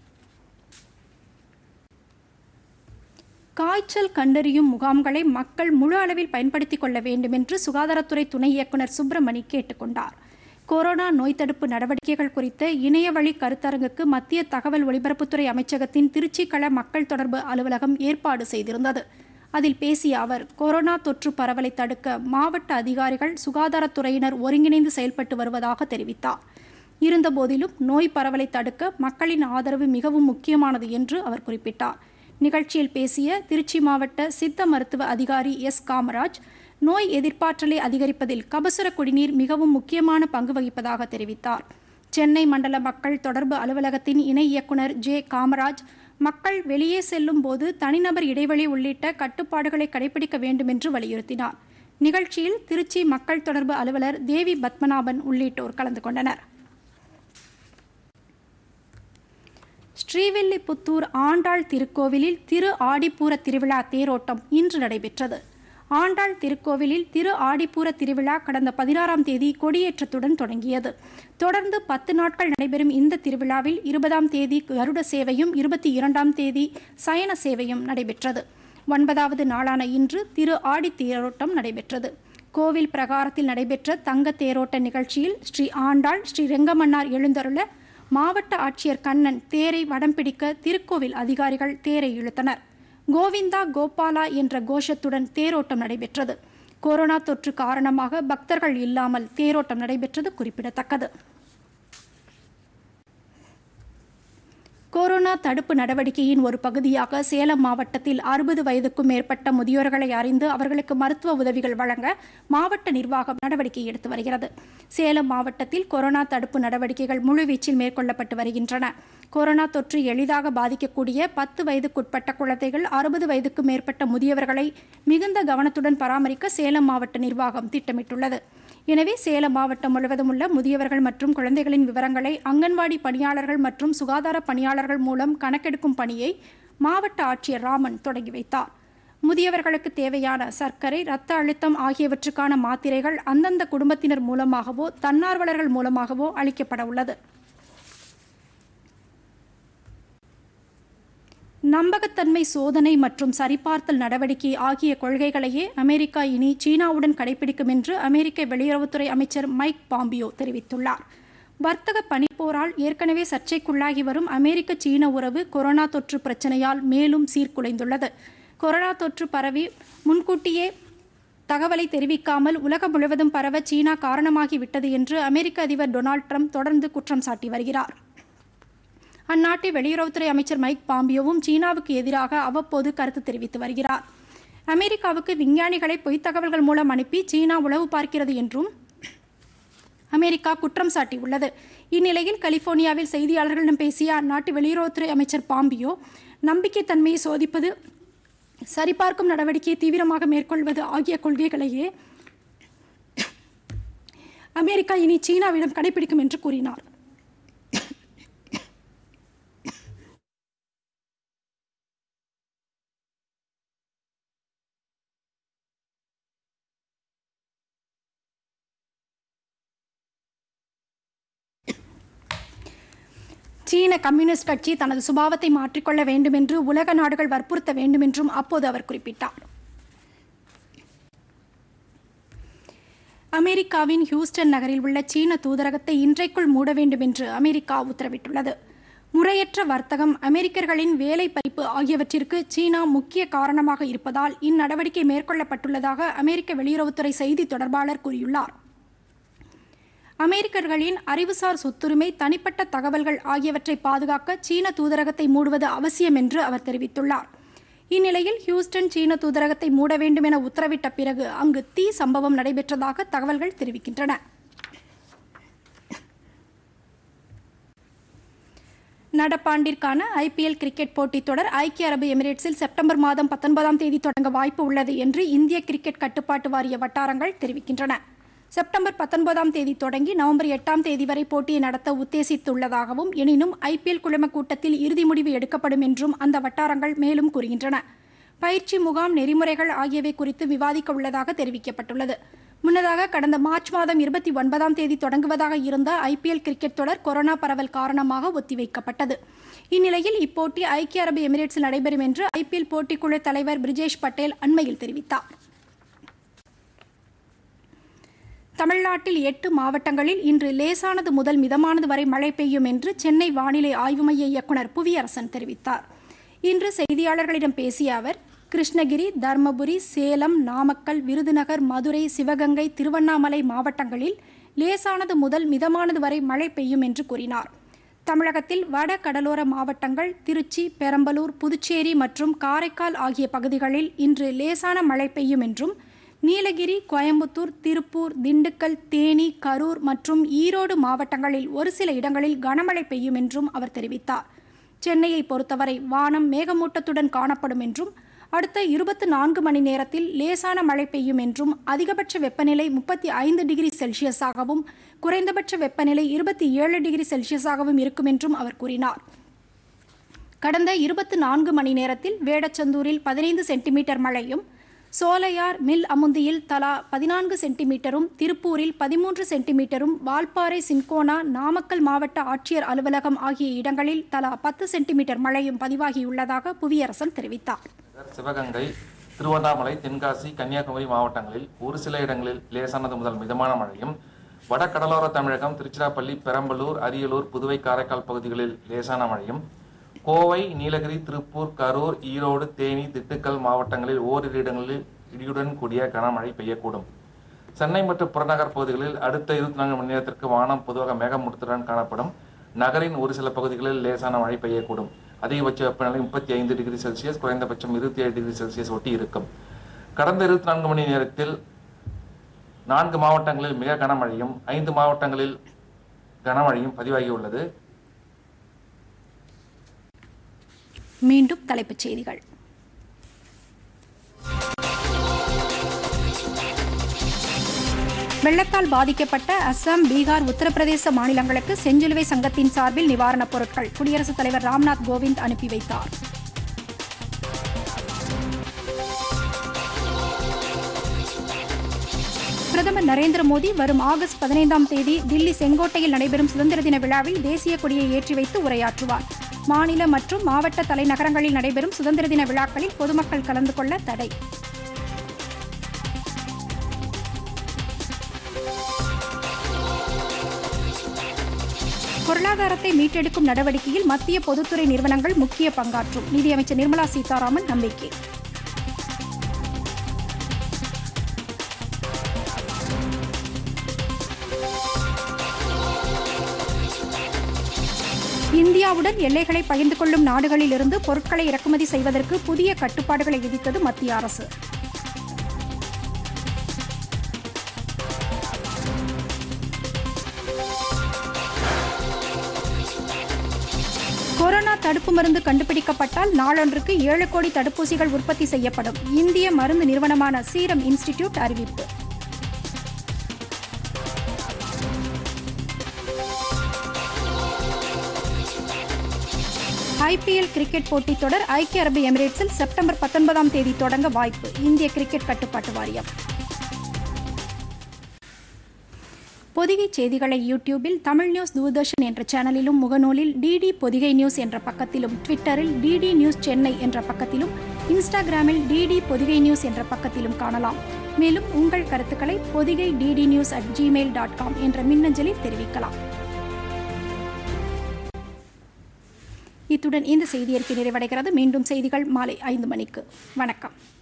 [SPEAKER 1] காய்ச்சல் கண்டறியும் முகாம்களை மக்கள் முழு அளவில் பயன்படுத்திக் கொள்ள வேண்டும் என்று சுகாதாரத்துறை துணை இயக்குநர் சுப்பிரமணி கேட்டுக்கொண்டார் கொரோனா நோய் தடுப்பு நடவடிக்கைகள் குறித்த இணையவழி கருத்தரங்குக்கு மத்திய தகவல் ஒலிபரப்புத்துறை அமைச்சகத்தின் திருச்சி கள மக்கள் தொடர்பு அலுவலகம் ஏற்பாடு செய்திருந்தது அதில் பேசிய அவர் கொரோனா தொற்று பரவலை தடுக்க மாவட்ட அதிகாரிகள் சுகாதாரத்துறையினர் ஒருங்கிணைந்து செயல்பட்டு வருவதாக தெரிவித்தார் இருந்தபோதிலும் நோய் பரவலை தடுக்க மக்களின் ஆதரவு மிகவும் முக்கியமானது என்று அவர் குறிப்பிட்டார் நிகழ்ச்சியில் பேசிய திருச்சி மாவட்ட சித்த மருத்துவ அதிகாரி எஸ் காமராஜ் நோய் எதிர்ப்பாற்றலை அதிகரிப்பதில் கபசுர குடிநீர் மிகவும் முக்கியமான பங்கு வகிப்பதாக தெரிவித்தார் சென்னை மண்டல மக்கள் தொடர்பு அலுவலகத்தின் இணை இயக்குனர் ஜே காமராஜ் மக்கள் வெளியே செல்லும் போது தனிநபர் இடைவெளி உள்ளிட்ட கட்டுப்பாடுகளை கடைபிடிக்க வேண்டும் என்று வலியுறுத்தினார் நிகழ்ச்சியில் திருச்சி மக்கள் தொடர்பு அலுவலர் தேவி பத்மநாபன் உள்ளிட்டோர் கலந்து கொண்டனர் ஸ்ரீவில்லிபுத்தூர் ஆண்டாள் திருக்கோவிலில் திரு ஆடிப்பூர திருவிழா தேரோட்டம் இன்று நடைபெற்றது ஆண்டாள் திருக்கோவிலில் திரு ஆடிப்பூர திருவிழா கடந்த பதினாறாம் தேதி கொடியேற்றத்துடன் தொடங்கியது தொடர்ந்து பத்து நாட்கள் நடைபெறும் இந்த திருவிழாவில் இருபதாம் தேதி கருட சேவையும் இருபத்தி இரண்டாம் தேதி சயன சேவையும் நடைபெற்றது ஒன்பதாவது நாளான இன்று திரு ஆடி தேரோட்டம் நடைபெற்றது கோவில் பிரகாரத்தில் நடைபெற்ற தங்க தேரோட்ட நிகழ்ச்சியில் ஸ்ரீ ஆண்டாள் ஸ்ரீ ரெங்கமன்னார் எழுந்தருள மாவட்ட ஆட்சியர் கண்ணன் தேரை வடம் பிடிக்க திருக்கோவில் அதிகாரிகள் தேரை இழுத்தனர் கோவிந்தா கோபாலா என்ற கோஷத்துடன் தேரோட்டம் நடைபெற்றது கொரோனா தொற்று காரணமாக பக்தர்கள் இல்லாமல் தேரோட்டம் நடைபெற்றது குறிப்பிடத்தக்கது கொரோனா தடுப்பு நடவடிக்கையின் ஒரு பகுதியாக சேலம் மாவட்டத்தில் அறுபது வயதுக்கும் மேற்பட்ட முதியோர்களை அறிந்து அவர்களுக்கு மருத்துவ உதவிகள் வழங்க மாவட்ட நிர்வாகம் நடவடிக்கை எடுத்து வருகிறது சேலம் மாவட்டத்தில் கொரோனா தடுப்பு நடவடிக்கைகள் முழுவீச்சில் மேற்கொள்ளப்பட்டு வருகின்றன கொரோனா தொற்று எளிதாக பாதிக்கக்கூடிய பத்து வயதுக்குட்பட்ட குழந்தைகள் அறுபது வயதுக்கும் மேற்பட்ட முதியவர்களை மிகுந்த கவனத்துடன் பராமரிக்க சேலம் மாவட்ட நிர்வாகம் திட்டமிட்டுள்ளது எனவே சேலம் மாவட்டம் முழுவதும் உள்ள முதியவர்கள் மற்றும் குழந்தைகளின் விவரங்களை அங்கன்வாடி பணியாளர்கள் மற்றும் சுகாதார பணியாளர்கள் மூலம் கணக்கெடுக்கும் பணியை மாவட்ட ஆட்சியர் ராமன் தொடங்கி வைத்தார் முதியவர்களுக்கு தேவையான சர்க்கரை இரத்த அழுத்தம் ஆகியவற்றுக்கான மாத்திரைகள் அந்தந்த குடும்பத்தினர் மூலமாகவோ தன்னார்வலர்கள் மூலமாகவோ அளிக்கப்பட உள்ளது நம்பகத்தன்மை சோதனை மற்றும் சரிபார்த்தல் நடவடிக்கை ஆகிய கொள்கைகளையே அமெரிக்கா இனி சீனாவுடன் கடைபிடிக்கும் என்று அமெரிக்க வெளியுறவுத்துறை அமைச்சர் மைக் பாம்பியோ தெரிவித்துள்ளார் வர்த்தக பனிப்போரால் ஏற்கனவே சர்ச்சைக்குள்ளாகி வரும் அமெரிக்க சீன உறவு கொரோனா தொற்று பிரச்சனையால் மேலும் சீர்குலைந்துள்ளது கொரோனா தொற்று பரவி முன்கூட்டியே தகவலை தெரிவிக்காமல் உலகம் முழுவதும் பரவ சீனா காரணமாகிவிட்டது என்று அமெரிக்க அதிபர் டொனால்ட் ட்ரம்ப் தொடர்ந்து குற்றம் சாட்டி வருகிறார் அந்நாட்டு வெளியுறவுத்துறை அமைச்சர் மைக் பாம்பியோவும் சீனாவுக்கு எதிராக அவ்வப்போது கருத்து தெரிவித்து வருகிறார் அமெரிக்காவுக்கு விஞ்ஞானிகளை பொய்த் தகவல்கள் மூலம் அனுப்பி சீனா உளவு பார்க்கிறது என்றும் அமெரிக்கா குற்றம் சாட்டியுள்ளது இந்நிலையில் கலிபோர்னியாவில் செய்தியாளர்களிடம் பேசிய அந்நாட்டு வெளியுறவுத்துறை அமைச்சர் பாம்பியோ நம்பிக்கைத்தன்மையை சோதிப்பது சரிபார்க்கும் நடவடிக்கையை தீவிரமாக மேற்கொள்வது ஆகிய கொள்கைகளையே அமெரிக்கா இனி சீனாவிடம் கடைபிடிக்கும் என்று கூறினார் சீன கம்யூனிஸ்ட் கட்சி தனது சுபாவத்தை மாற்றிக்கொள்ள வேண்டும் என்று உலக நாடுகள் வற்புறுத்த வேண்டும் என்றும் அப்போது அவர் குறிப்பிட்டார் அமெரிக்காவின் ஹியூஸ்டன் நகரில் உள்ள சீன தூதரகத்தை இன்றைக்குள் மூட வேண்டும் என்று அமெரிக்கா உத்தரவிட்டுள்ளது முறையற்ற வர்த்தகம் அமெரிக்கர்களின் வேலை பறிப்பு ஆகியவற்றிற்கு சீனா முக்கிய காரணமாக இருப்பதால் இந்நடவடிக்கை மேற்கொள்ளப்பட்டுள்ளதாக அமெரிக்க வெளியுறவுத்துறை செய்தி தொடர்பாளர் கூறியுள்ளார் அமெரிக்கர்களின் அறிவுசார் சொத்துரிமை தனிப்பட்ட தகவல்கள் ஆகியவற்றை பாதுகாக்க சீன தூதரகத்தை மூடுவது அவசியம் என்று அவர் தெரிவித்துள்ளார் இந்நிலையில் ஹியூஸ்டன் சீன தூதரகத்தை மூட வேண்டும் என உத்தரவிட்ட பிறகு அங்கு தீ சம்பவம் நடைபெற்றதாக தகவல்கள் தெரிவிக்கின்றன நடப்பாண்டிற்கான ஐபிஎல் கிரிக்கெட் போட்டித் தொடர் ஐக்கிய அரபு எமிரேட்ஸில் செப்டம்பர் மாதம் பத்தொன்பதாம் தேதி தொடங்க வாய்ப்பு உள்ளது என்று இந்திய கிரிக்கெட் கட்டுப்பாட்டு வாரிய வட்டாரங்கள் தெரிவிக்கின்றன செப்டம்பர் பத்தொன்பதாம் தேதி தொடங்கி நவம்பர் எட்டாம் தேதி வரை போட்டியை நடத்த உத்தேசித்துள்ளதாகவும் எனினும் ஐபிஎல் குழும கூட்டத்தில் இறுதி முடிவு எடுக்கப்படும் என்றும் அந்த வட்டாரங்கள் மேலும் கூறுகின்றன பயிற்சி முகாம் நெறிமுறைகள் ஆகியவை குறித்து விவாதிக்க உள்ளதாக தெரிவிக்கப்பட்டுள்ளது முன்னதாக கடந்த மார்ச் மாதம் இருபத்தி ஒன்பதாம் தேதி தொடங்குவதாக இருந்த ஐபிஎல் கிரிக்கெட் தொடர் கொரோனா பரவல் காரணமாக ஒத்திவைக்கப்பட்டது இந்நிலையில் இப்போட்டி ஐக்கிய அரபு எமிரேட்ஸில் நடைபெறும் என்று ஐபிஎல் போட்டிக்குழு தலைவர் பிரிஜேஷ் பட்டேல் அண்மையில் தெரிவித்தார் தமிழ்நாட்டில் எட்டு மாவட்டங்களில் இன்று லேசானது முதல் மிதமானது வரை மழை பெய்யும் என்று சென்னை வானிலை ஆய்வு மைய இயக்குநர் புவியரசன் தெரிவித்தார் இன்று செய்தியாளர்களிடம் பேசிய அவர் கிருஷ்ணகிரி தர்மபுரி சேலம் நாமக்கல் விருதுநகர் மதுரை சிவகங்கை திருவண்ணாமலை மாவட்டங்களில் லேசானது முதல் மிதமானது வரை மழை பெய்யும் என்று கூறினார் தமிழகத்தில் வட கடலோர மாவட்டங்கள் திருச்சி பெரம்பலூர் புதுச்சேரி மற்றும் காரைக்கால் ஆகிய பகுதிகளில் இன்று லேசான மழை பெய்யும் என்றும் நீலகிரி கோயம்புத்தூர் திருப்பூர் திண்டுக்கல் தேனி கரூர் மற்றும் ஈரோடு மாவட்டங்களில் ஒரு சில இடங்களில் கனமழை பெய்யும் என்றும் அவர் தெரிவித்தார் சென்னையை பொறுத்தவரை வானம் மேகமூட்டத்துடன் காணப்படும் என்றும் அடுத்த இருபத்தி நான்கு மணி நேரத்தில் லேசான மழை பெய்யும் என்றும் அதிகபட்ச வெப்பநிலை முப்பத்தி ஐந்து டிகிரி செல்சியஸாகவும் குறைந்தபட்ச வெப்பநிலை இருபத்தி ஏழு டிகிரி செல்சியஸாகவும் இருக்கும் என்றும் அவர் கூறினார் கடந்த இருபத்தி நான்கு மணி நேரத்தில் வேடச்சந்தூரில் பதினைந்து சென்டிமீட்டர் மழையும் சோலையார் மில் அமுந்தியில் தலா பதினான்கு சென்டிமீட்டரும் திருப்பூரில் பதிமூன்று சென்டிமீட்டரும் வால்பாறை சின்கோனா நாமக்கல் மாவட்ட ஆட்சியர் அலுவலகம் ஆகிய இடங்களில் தலா பத்து சென்டிமீட்டர் மழையும் பதிவாகியுள்ளதாக புவியரசன் தெரிவித்தார்
[SPEAKER 3] சிவகங்கை திருவண்ணாமலை தென்காசி கன்னியாகுமரி மாவட்டங்களில் ஒரு சில இடங்களில் லேசானது முதல் மிதமான மழையும் வட கடலோர தமிழகம் திருச்சிராப்பள்ளி பெரம்பலூர் அரியலூர் புதுவை காரைக்கால் பகுதிகளில் லேசான மழையும் கோவை நீலகிரி திருப்பூர் கரூர் ஈரோடு தேனி திண்டுக்கல் மாவட்டங்களில் ஓரிரு இடங்களில் இடியுடன் கூடிய கனமழை பெய்யக்கூடும் சென்னை மற்றும் புறநகர் பகுதிகளில் அடுத்த இருபத்தி நான்கு மணி நேரத்திற்கு வானம் பொதுவாக மேகமூட்டத்துடன் காணப்படும் நகரின் ஒரு சில பகுதிகளில் லேசான மழை பெய்யக்கூடும் அதிகபட்ச வெப்பநிலை முப்பத்தி ஐந்து டிகிரி செல்சியஸ் குறைந்தபட்சம் இருபத்தி ஏழு டிகிரி செல்சியஸ் ஒட்டி இருக்கும் கடந்த இருபத்தி நான்கு மணி நேரத்தில் நான்கு மாவட்டங்களில் மிக கனமழையும் ஐந்து மாவட்டங்களில் கனமழையும் பதிவாகியுள்ளது
[SPEAKER 1] மீண்டும் தலைப்புச் செய்திகள் வெள்ளத்தால் பாதிக்கப்பட்ட அஸ்ஸாம் பீகார் உத்தரப்பிரதேச மாநிலங்களுக்கு செஞ்சிலுவை சங்கத்தின் சார்பில் நிவாரணப் பொருட்கள் குடியரசுத் தலைவர் ராம்நாத் கோவிந்த் அனுப்பி வைத்தார் பிரதமர் நரேந்திர மோடி வரும் ஆகஸ்ட் பதினைந்தாம் தேதி தில்லி செங்கோட்டையில் நடைபெறும் சுதந்திர தின விழாவில் தேசிய கொடியை ஏற்றி வைத்து உரையாற்றுவார் மாநில மற்றும் மாவட்ட தலைநகரங்களில் நடைபெறும் சுதந்திர தின விழாக்களில் பொதுமக்கள் கலந்து கொள்ள தடை பொருளாதாரத்தை மீட்டெடுக்கும் நடவடிக்கையில் மத்திய பொதுத்துறை நிறுவனங்கள் முக்கிய பங்காற்றும் நிதியமைச்சர் நிர்மலா சீதாராமன் நம்பிக்கை இந்தியாவுடன் எல்லைகளை பகிர்ந்து கொள்ளும் நாடுகளிலிருந்து பொருட்களை இறக்குமதி செய்வதற்கு புதிய கட்டுப்பாடுகளை விதித்தது மத்திய அரசு கொரோனா தடுப்பு மருந்து கண்டுபிடிக்கப்பட்டால் நாளொன்றுக்கு ஏழு கோடி தடுப்பூசிகள் உற்பத்தி செய்யப்படும் இந்திய மருந்து நிறுவனமான சீரம் இன்ஸ்டிடியூட் அறிவிப்பு ஐபிஎல் கிரிக்கெட் போட்டித் தொடர் ஐக்கிய அரபு எமிரேட்ஸில் செப்டம்பர் பத்தொன்பதாம் தேதி தொடங்க வாய்ப்பு இந்திய கிரிக்கெட் கட்டுப்பாட்டு வாரியம் பொதிகை செய்திகளை யூடியூபில் தமிழ் நியூஸ் தூர்தர்ஷன் என்ற சேனலிலும் முகநூலில் டிடி பொதிகை நியூஸ் என்ற பக்கத்திலும் ட்விட்டரில் டிடி நியூஸ் சென்னை என்ற பக்கத்திலும் இன்ஸ்டாகிராமில் டிடி பொதிகை நியூஸ் என்ற பக்கத்திலும் காணலாம் மேலும் உங்கள் கருத்துக்களை Podhigai DD news at Gmail dot com என்ற மின்னஞ்சலில் தெரிவிக்கலாம் இத்துடன் இந்த செய்தியறிக்கை நிறைவடைகிறது மீண்டும் செய்திகள் மாலை ஐந்து மணிக்கு வணக்கம்